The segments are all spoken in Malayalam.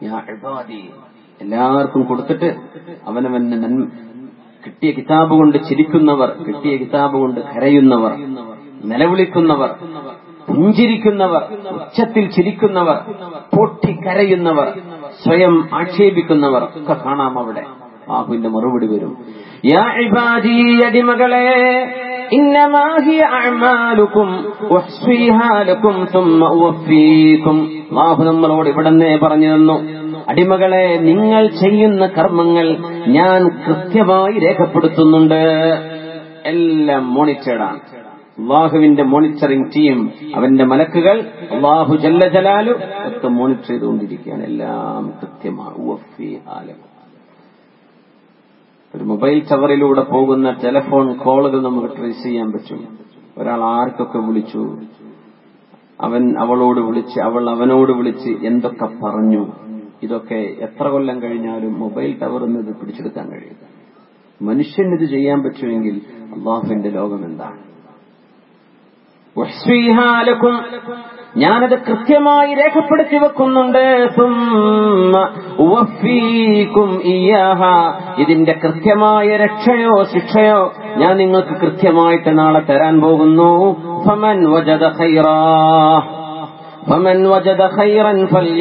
യാ ഇബാദി എല്ലാവർക്കും കൊടുത്തിട്ട് അവനവന് നന്മ കിട്ടിയ കിതാബ് കൊണ്ട് ചിരിക്കുന്നവർ കിട്ടിയ കിതാബ് കൊണ്ട് കരയുന്നവർ നിലവിളിക്കുന്നവർ പുഞ്ചിരിക്കുന്നവർ ഉച്ചത്തിൽ ചിരിക്കുന്നവർ പൊട്ടിക്കരയുന്നവർ സ്വയം ആക്ഷേപിക്കുന്നവർ ഒക്കെ കാണാം അവിടെ ആഹുവിന്റെ മറുപടി വരും യാ ഇബാദി അടിമകളെ إنما هي أعمالكم أحصيها لكم ثم أوفيكم അള്ളാഹു നമ്മളോട് ഇവിടെന്നേ പറഞ്ഞു തന്നു അടിമകളെ നിങ്ങൾ ചെയ്യുന്ന കർമ്മങ്ങൾ ഞാൻ കൃത്യമായി രേഖപ്പെടുത്തുന്നുണ്ട് എല്ലാം മോണിറ്റേഡാണ് അള്ളാഹുവിന്റെ മോണിറ്ററിംഗ് ടീം അവന്റെ മലക്കുകൾ അള്ളാഹു ജല്ല ജലാലു ഒക്കെ മോണിറ്റർ ചെയ്തുകൊണ്ടിരിക്കുകയാണ് എല്ലാം കൃത്യമാണ് ഒരു മൊബൈൽ ടവറിലൂടെ പോകുന്ന ടെലിഫോൺ കോളുകൾ നമുക്ക് ട്രേസ് ചെയ്യാൻ പറ്റും ഒരാൾ ആർക്കൊക്കെ വിളിച്ചു അവൻ അവളോട് വിളിച്ച് അവൾ അവനോട് വിളിച്ച് എന്തൊക്കെ പറഞ്ഞു ഇതൊക്കെ എത്ര കൊല്ലം കഴിഞ്ഞാലും മൊബൈൽ ടവറിൽ നിന്ന് ഇത് പിടിച്ചെടുക്കാൻ കഴിയും മനുഷ്യന് ഇത് ചെയ്യാൻ പറ്റുമെങ്കിൽ അള്ളാഹുവിന്റെ ലോകം എന്താണ് വഹ്സ്വീഹാലക്കും ഞാനത് കൃത്യമായി രേഖപ്പെടുത്തി വെക്കുന്നുണ്ട് സുമ്മ ഉവഫീക്കും ഇയ്യാഹ. ഇതിന്റെ കൃത്യമായ രക്ഷയോ ശിക്ഷയോ ഞാൻ നിങ്ങൾക്ക് കൃത്യമായിട്ട് നാളെ തരാൻ പോകുന്നു ഫമൻ വജദ ഖൈറാ ഫമൻ വജദ ഖൈറൻ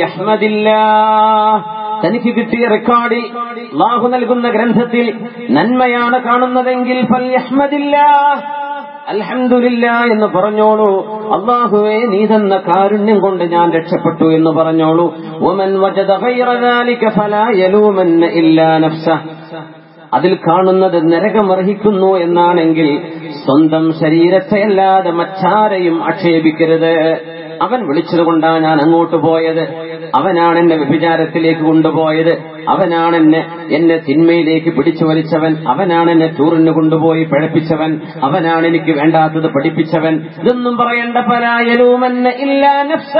ഫൽയഹ്മദില്ലാഹ് തനിക്ക് കിട്ടിയ റെക്കോർഡിൽ അള്ളാഹു നൽകുന്ന ഗ്രന്ഥത്തിൽ നന്മയാണ് കാണുന്നതെങ്കിൽ ഫൽയഹ്മദില്ലാഹ് അൽഹംദുലില്ല എന്ന് പറഞ്ഞോളൂ അള്ളാഹുവേ നീ തന്ന കാരുണ്യം കൊണ്ട് ഞാൻ രക്ഷപ്പെട്ടു എന്ന് പറഞ്ഞോളൂ ഒമൻ വജദ ഗൈറ ذلك فلا يلومن إلا نفسه അതിൽ കാണുന്നത് നരകമർഹിക്കുന്നു എന്നാണെങ്കിൽ സ്വന്തം ശരീരത്തെ അല്ലാതെ മറ്റാരെയും ആക്ഷേപിക്കരുത് അവൻ വിളിച്ചതുകൊണ്ടാണ് ഞാൻ അങ്ങോട്ട് പോയത് അവനാണ് എന്നെ വ്യഭിചാരത്തിലേക്ക് കൊണ്ടുപോയത് അവനാണ് എന്നെ എന്നെ തിന്മയിലേക്ക് പിടിച്ചു വലിച്ചവൻ അവനാണ് എന്നെ ടൂറിന് കൊണ്ടുപോയി പഴപ്പിച്ചവൻ അവനാണ് എനിക്ക് വേണ്ടാത്തത് പഠിപ്പിച്ചവൻ ഇതൊന്നും പറയേണ്ട പരായലൂമെന്ന് ഇല്ലാ നഫ്സ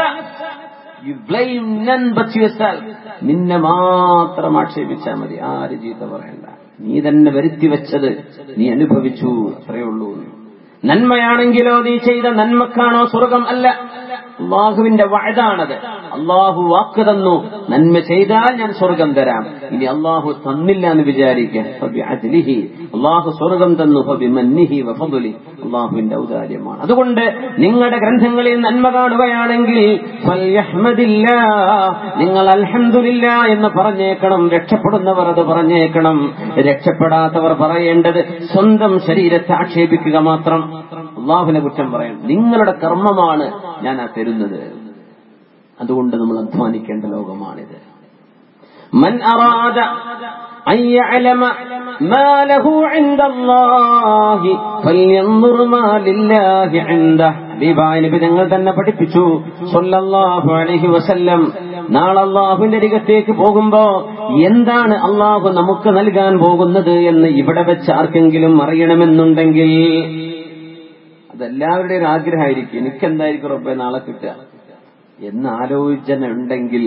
you blame none but yourself നിന്നെ മാത്രം ആക്ഷേപിച്ചാൽ മതി ആര് ചീത്ത പറയണ്ട നീ തന്നെ വരുത്തി വെച്ചത് നീ അനുഭവിച്ചു അത്രയേ ഉള്ളൂ നന്മയാണെങ്കിലോ നീ ചെയ്ത നന്മക്കാണോ സ്വർഗം അല്ല അള്ളാഹുവിന്റെ വഴതാണത് അള്ളാഹു വാക്ക് തന്നു നന്മ ചെയ്താൽ ഞാൻ സ്വർഗം തരാം ഇനി അള്ളാഹു തന്നില്ല എന്ന് വിചാരിക്കുക അള്ളാഹു സ്വർഗം തന്നു മന്നിഹി വഫദുലി അള്ളാഹുവിന്റെ ഔദാര്യമാണ് അതുകൊണ്ട് നിങ്ങളുടെ ഗ്രന്ഥങ്ങളിൽ നന്മ കാണുകയാണെങ്കിൽ ഫൽയഹ്മദില്ലാ. നിങ്ങൾ അൽഹംദുലില്ല എന്ന് പറഞ്ഞേക്കണം രക്ഷപ്പെടുന്നവർ അത് പറഞ്ഞേക്കണം രക്ഷപ്പെടാത്തവർ പറയേണ്ടത് സ്വന്തം ശരീരത്തെ ആക്ഷേപിക്കുക മാത്രം അള്ളാഹുവിനെ കുറ്റം പറയണം നിങ്ങളുടെ കർമ്മമാണ് ഞാൻ ആ തരുന്നത് അതുകൊണ്ട് നമ്മൾ അധ്വാനിക്കേണ്ട ലോകമാണിത് من أراد أن يعلم ما له عند الله فلينظر ما لله عنده ഹബീബായ നബി ഞങ്ങൾ തന്നെ പഠിപ്പിച്ചു സല്ലല്ലാഹു അലൈഹി വസല്ലം നാളെ അള്ളാഹുവിന്റെ അരികത്തേക്ക് പോകുമ്പോ എന്താണ് അള്ളാഹു നമുക്ക് നൽകാൻ പോകുന്നത് എന്ന് ഇവിടെ വെച്ച് ആർക്കെങ്കിലും അറിയണമെന്നുണ്ടെങ്കിൽ അതെല്ലാവരുടെയും ആഗ്രഹമായിരിക്കും എനിക്കെന്തായിരിക്കും റബ്ബെ നാളെ കിട്ടുക എന്ന് ആലോചന ഉണ്ടെങ്കിൽ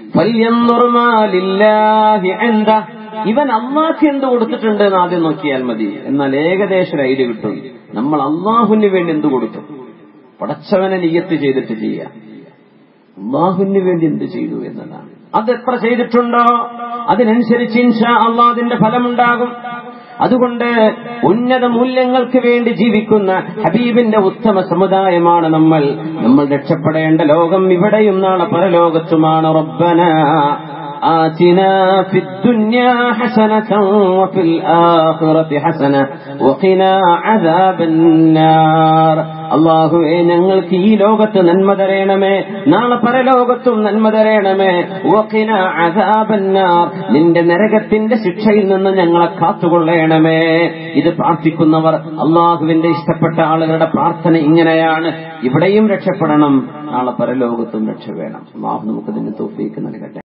ഇവൻ അള്ളാഹ് എന്ത് കൊടുത്തിട്ടുണ്ട് എന്ന് ആദ്യം നോക്കിയാൽ മതി എന്നാൽ ഏകദേശം ഒരു ഐഡിയ കിട്ടും നമ്മൾ അള്ളാഹുവിന് വേണ്ടി എന്ത് കൊടുത്തു പടച്ചവനെ നിയത്ത് ചെയ്തിട്ട് ചെയ്യാം അള്ളാഹുവിന് വേണ്ടി എന്ത് ചെയ്തു എന്നതാണ് അത് എത്ര ചെയ്തിട്ടുണ്ടോ അതിനനുസരിച്ച് ഇൻഷാ അള്ളാഹ് ഫലമുണ്ടാകും അതുകൊണ്ട് ഉന്നത മൂല്യങ്ങൾക്ക് വേണ്ടി ജീവിക്കുന്ന ഹബീബിന്റെ ഉത്തമ സമുദായമാണ് നമ്മൾ നമ്മൾ രക്ഷപ്പെടേണ്ട ലോകം ഇവിടെയും നാളെ പരലോകത്തുമാണ് റബ്ബന آتنا في الدنيا حسنة وفي الآخرة حسنة وقنا عذاب النار അള്ളാഹുവെ ഞങ്ങൾക്ക് ഈ ലോകത്ത് നന്മ തരയണമേ നാളെ പരലോകത്തും നന്മ തരയണമേ വഖിന അദാബന്നാർ നിന്റെ നരകത്തിന്റെ ശിക്ഷയിൽ നിന്ന് ഞങ്ങളെ കാത്തുകൊള്ളണമേ ഇത് പ്രാർത്ഥിക്കുന്നവർ അള്ളാഹുവിന്റെ ഇഷ്ടപ്പെട്ട ആളുകളുടെ പ്രാർത്ഥന ഇങ്ങനെയാണ് ഇവിടെയും രക്ഷപ്പെടണം നാളെ പരലോകത്തും രക്ഷ വേണം അള്ളാഹു നമുക്ക് ഇതിന് തോഫീക്ക് നൽകട്ടെ